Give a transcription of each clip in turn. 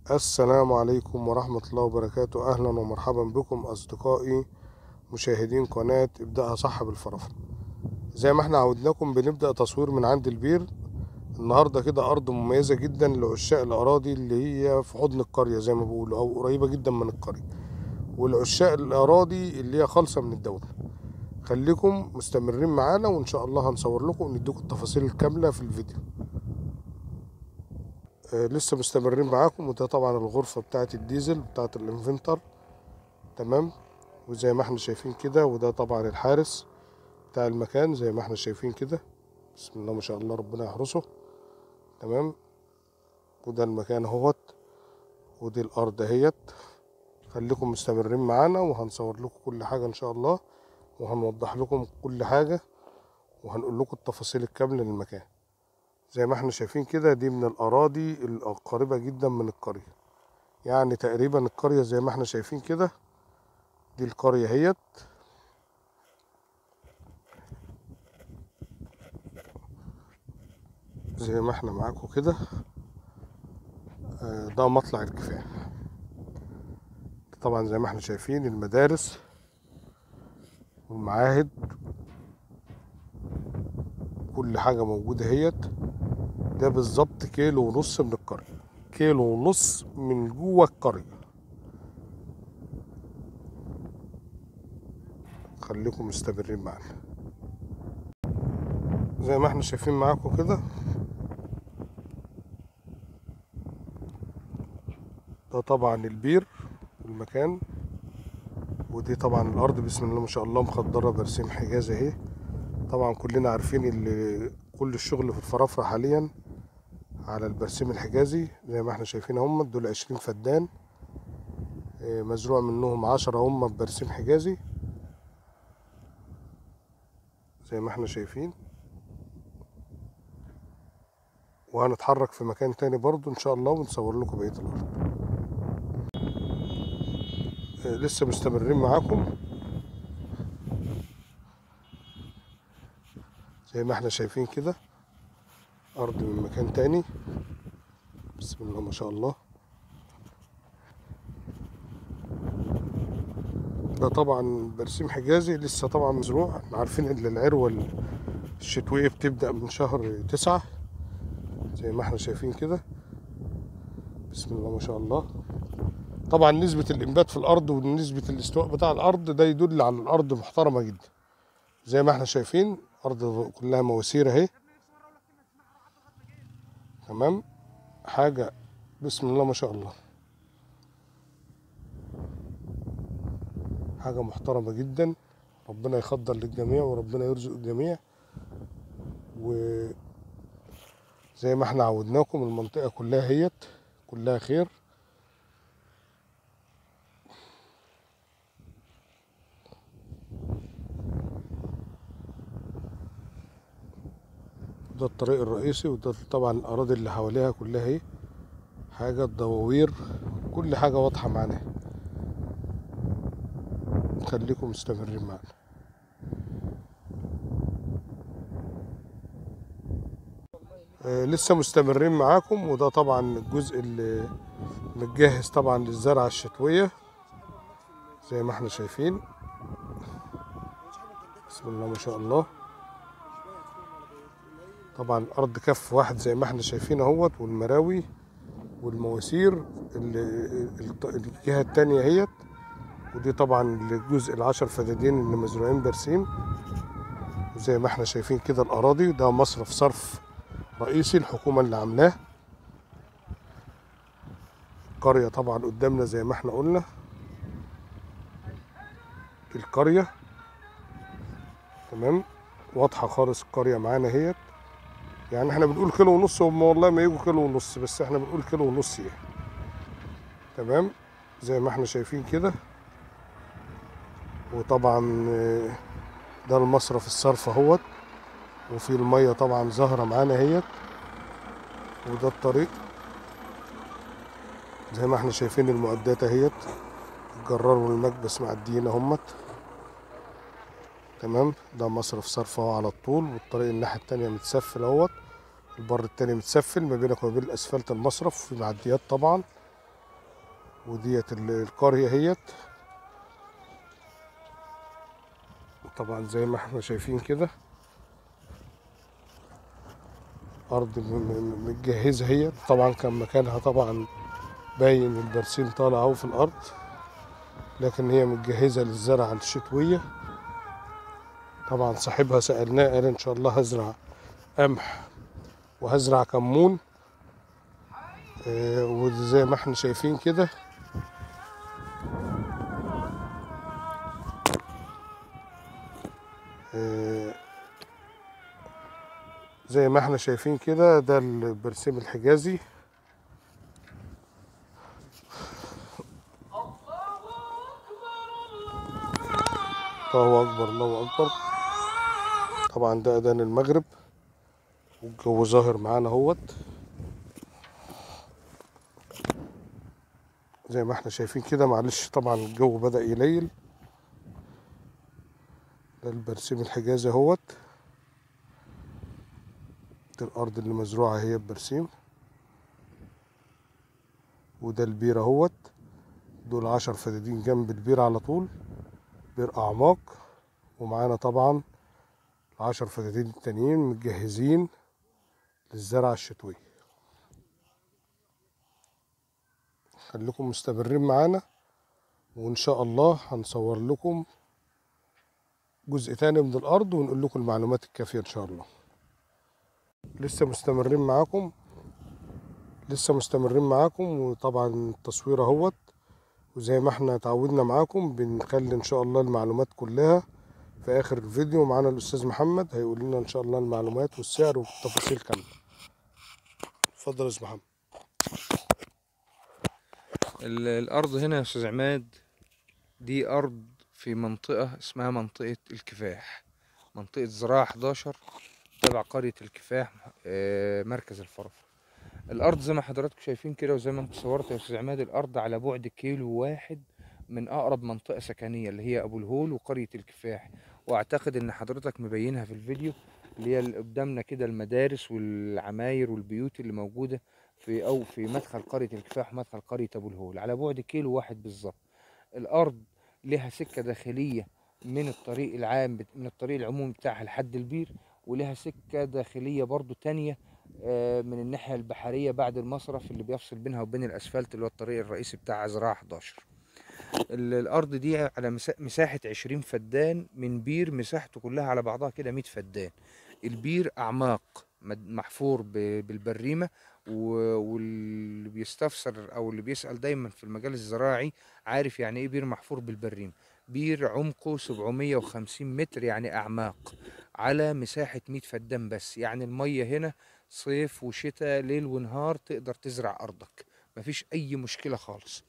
السلام عليكم ورحمة الله وبركاته أهلا ومرحبا بكم أصدقائي مشاهدين قناة ابدأها صح بالفرافرة زي ما احنا عودناكم بنبدأ تصوير من عند البير النهاردة كده أرض مميزة جدا لعشاق الأراضي اللي هي في حضن القرية زي ما بيقولوا أو قريبة جدا من القرية والعشاق الأراضي اللي هي خالصة من الدولة خليكم مستمرين معانا وإن شاء الله هنصور لكم ونديكم التفاصيل الكاملة في الفيديو آه، لسه مستمرين معاكم وده طبعا الغرفة بتاعة الديزل بتاعة الانفنتر تمام وزي ما احنا شايفين كده وده طبعا الحارس بتاع المكان زي ما احنا شايفين كده بسم الله ما شاء الله ربنا يحرسه تمام وده المكان اهوت ودي الارض اهيت خليكم مستمرين معانا وهنصور لكم كل حاجة ان شاء الله وهنوضح لكم كل حاجة وهنقول لكم التفاصيل الكاملة للمكان زي ما احنا شايفين كده دي من الأراضي القريبة جدا من القرية يعني تقريبا القرية زي ما احنا شايفين كده دي القرية هيت زي ما احنا معاكم كده آه، ده مطلع الكفاح طبعا زي ما احنا شايفين المدارس والمعاهد كل حاجة موجودة هيت ده بالظبط كيلو ونص من القرية كيلو ونص من جوه القرية خليكم مستمرين معانا زي ما احنا شايفين معاكم كده ده طبعا البير المكان ودي طبعا الارض بسم الله ما شاء الله مخضره برسيم حجاز اهي طبعا كلنا عارفين اللي كل الشغل في الفرافرة حاليا على البرسيم الحجازي زي ما احنا شايفين هم دول عشرين فدان اه، مزروع منهم عشرة هم ببرسيم حجازي زي ما احنا شايفين وهنتحرك في مكان تاني برضو ان شاء الله ونصور لكم بقية الارض اه، لسه مستمرين معاكم زي ما احنا شايفين كده ارض من مكان تاني بسم الله ما شاء الله ده طبعا برسيم حجازي لسه طبعا مزروع احنا عارفين ان العروة الشتوية بتبدأ من شهر تسعة زي ما احنا شايفين كده بسم الله ما شاء الله طبعا نسبة الإنبات في الأرض ونسبة الاستواء بتاع الأرض ده يدل على الأرض محترمة جدا زي ما احنا شايفين أرض كلها مواسير أهي تمام حاجة بسم الله ما شاء الله حاجة محترمة جدا ربنا يخضر للجميع وربنا يرزق الجميع وزي ما احنا عودناكم المنطقة كلها هيت كلها خير ده الطريق الرئيسي وده طبعا الأراضي اللي حواليها كلها اهي حاجة الدواوير كل حاجة واضحة معانا خليكم مستمرين معانا آه لسه مستمرين معاكم وده طبعا الجزء اللي متجهز طبعا للزرعة الشتوية زي ما احنا شايفين بسم الله ما شاء الله طبعا الارض كف واحد زي ما احنا شايفين اهوت والمراوي والمواسير اللي الجهه التانية اهيت ودي طبعا الجزء العشر فدادين اللي مزروعين برسيم وزي ما احنا شايفين كده الاراضي ده مصرف صرف رئيسي الحكومه اللي عاملاه القريه طبعا قدامنا زي ما احنا قلنا القريه تمام واضحه خالص القريه معانا اهيت يعني احنا بنقول كيلو ونص هم والله ما يجوا كيلو ونص بس احنا بنقول كيلو ونص يعني تمام زي ما احنا شايفين كده وطبعا آه، ده المصرف الصرف اهوت وفي المية طبعا ظاهرة معانا اهيت وده الطريق زي ما احنا شايفين المعدات اهيت الجرار والمكبس معديين اهمت تمام ده مصرف صرف اهو على الطول والطريق الناحية التانية متسفل اهوت البر التاني متسفل ما بينك وما بين الاسفلت المصرف في معديات طبعا وديت ال- القرية هيت طبعا زي ما احنا شايفين كده أرض م- م- متجهزة هي طبعا كان مكانها طبعا باين البرسيم طالع اهو في الأرض لكن هي متجهزة للزرعة الشتوية طبعا صاحبها سألناه قال إن شاء الله هزرع قمح وهزرع كمون آه، وزي ما احنا شايفين كده آه، زي ما احنا شايفين كده ده البرسيم الحجازي الله اكبر الله اكبر طبعا ده اذان المغرب والجو ظاهر معانا اهوت زي ما احنا شايفين كده معلش طبعا الجو بدأ يليل ده البرسيم الحجازي اهوت دي الأرض اللي مزروعة هي ببرسيم وده البير اهوت دول عشر فدادين جنب البير على طول بير أعماق ومعانا طبعا العشر فدادين التانيين متجهزين للزرعة الشتوية خليكم مستمرين معانا وإن شاء الله هنصور لكم جزء تاني من الأرض ونقول لكم المعلومات الكافية إن شاء الله لسه مستمرين معاكم لسه مستمرين معاكم وطبعا التصوير اهوت وزي ما احنا اتعودنا معاكم بنخلي ان شاء الله المعلومات كلها في اخر الفيديو معانا الاستاذ محمد هيقول لنا ان شاء الله المعلومات والسعر والتفاصيل كامله اتفضل يا استاذ محمد ال- الأرض هنا يا أستاذ عماد دي أرض في منطقة اسمها منطقة الكفاح منطقة زراعة 11 تبع قرية الكفاح آه، مركز الفرافرة الأرض زي ما حضراتكم شايفين كده وزي ما انت صورت يا أستاذ عماد الأرض على بعد كيلو واحد من أقرب منطقة سكنية اللي هي أبو الهول وقرية الكفاح وأعتقد إن حضرتك مبينها في الفيديو اللي هي اللي قدامنا كده المدارس والعماير والبيوت اللي موجودة في أو في مدخل قرية الكفاح ومدخل قرية أبو الهول على بعد كيلو واحد بالظبط الأرض لها سكة داخلية من الطريق العام بت- من الطريق العمومي بتاعها لحد البير ولها سكة داخلية برضو تانية آه، من الناحية البحرية بعد المصرف اللي بيفصل بينها وبين الأسفلت اللي هو الطريق الرئيسي بتاع زراعة 11 ال- الأرض دي على مسا- مساحة 20 فدان من بير مساحته كلها على بعضها كده 100 فدان البير أعماق مد- محفور ب- بالبريمة و- واللي بيستفسر أو اللي بيسأل دايما في المجال الزراعي عارف يعني إيه بير محفور بالبريمة بير عمقه 750 متر يعني أعماق على مساحة 100 فدان بس يعني المية هنا صيف وشتاء ليل ونهار تقدر تزرع أرضك مفيش أي مشكلة خالص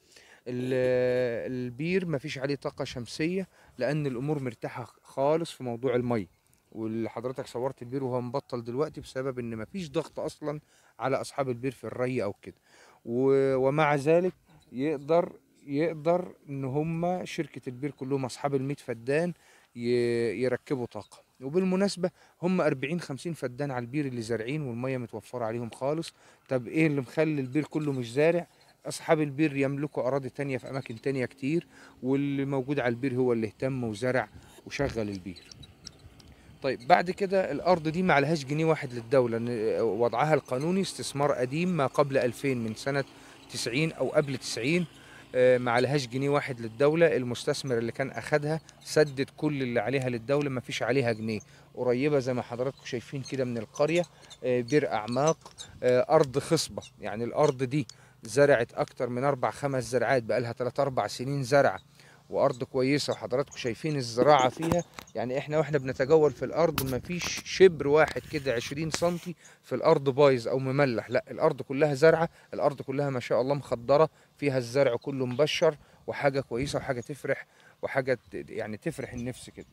ال- البير مفيش عليه طاقة شمسية لأن الأمور مرتاحة خالص في موضوع المية واللي حضرتك صورت البير وهو مبطل دلوقتي بسبب ان مفيش ضغط اصلا على اصحاب البير في الري او كده و- ومع ذلك يقدر يقدر ان هم شركة البير كلهم اصحاب ال 100 فدان ي- يركبوا طاقة وبالمناسبة هم 40 50 فدان على البير اللي زارعين والمية متوفرة عليهم خالص طب ايه اللي مخلي البير كله مش زارع اصحاب البير يملكوا اراضي تانية في اماكن تانية كتير واللي موجود على البير هو اللي اهتم وزرع وشغل البير طيب بعد كده الارض دي ما عليهاش جنيه واحد للدوله إن وضعها القانوني استثمار قديم ما قبل 2000 من سنه 90 او قبل 90 آه، ما عليهاش جنيه واحد للدوله المستثمر اللي كان اخدها سدد كل اللي عليها للدوله ما فيش عليها جنيه قريبه زي ما حضراتكم شايفين كده من القريه آه، بير اعماق آه، ارض خصبه يعني الارض دي زرعت اكتر من اربع خمس زرعات بقالها 3 4 سنين زرعه وارض كويسه وحضراتكم شايفين الزراعه فيها يعني احنا واحنا بنتجول في الارض مفيش شبر واحد كده 20 سنتي في الارض بايظ او مملح لا الارض كلها زرعه الارض كلها ما شاء الله مخضره فيها الزرع كله مبشر وحاجه كويسه وحاجه تفرح وحاجه ت- يعني تفرح النفس كده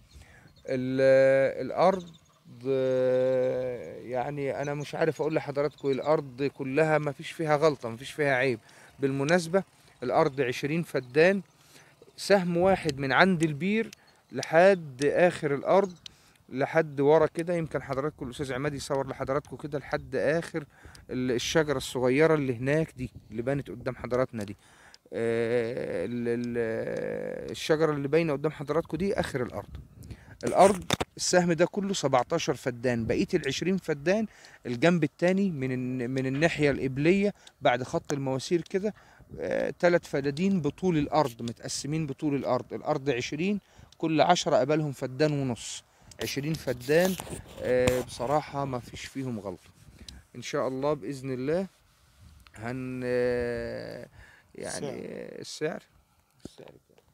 ال- الارض آه، يعني انا مش عارف اقول لحضراتكم الارض كلها ما فيش فيها غلطه ما فيش فيها عيب بالمناسبه الارض 20 فدان سهم واحد من عند البير لحد اخر الارض لحد ورا كده يمكن حضراتكم الاستاذ عماد يصور لحضراتكم كده لحد اخر ال- الشجره الصغيره اللي هناك دي اللي بانت قدام حضراتنا دي آه، ال- ال- الشجرة اللي باينة قدام حضراتكم دي آخر الأرض الأرض السهم ده كله 17 فدان بقية ال 20 فدان الجنب التاني من الن- من الناحية القبلية بعد خط المواسير كده ثلاث فدادين بطول الأرض متقسمين بطول الأرض الأرض 20 كل 10 قبلهم فدان ونص 20 فدان آه، بصراحة ما فيش فيهم غلطة إن شاء الله بإذن الله هن آه، يعني السعر السعر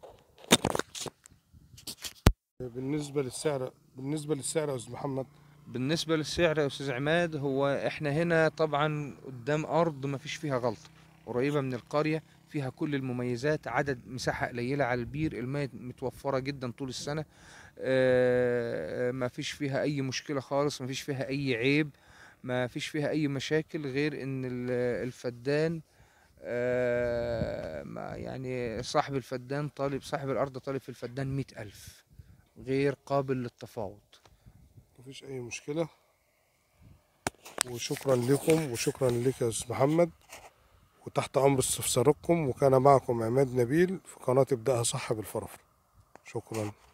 بالنسبة للسعر بالنسبة للسعر يا أستاذ محمد بالنسبة للسعر يا أستاذ عماد هو إحنا هنا طبعا قدام أرض ما فيش فيها غلطة قريبة من القرية فيها كل المميزات عدد مساحة قليلة على البير المياه متوفرة جدا طول السنة آه، ما فيش فيها أي مشكلة خالص ما فيش فيها أي عيب ما فيش فيها أي مشاكل غير إن ال- الفدان آه، ما يعني صاحب الفدان طالب صاحب الأرض طالب في الفدان مئة ألف غير قابل للتفاوض مفيش أي مشكلة وشكرا لكم وشكرا لك يا أستاذ محمد وتحت أمر استفساركم وكان معكم عماد نبيل في قناة ابدأها صح بالفرافرة شكرا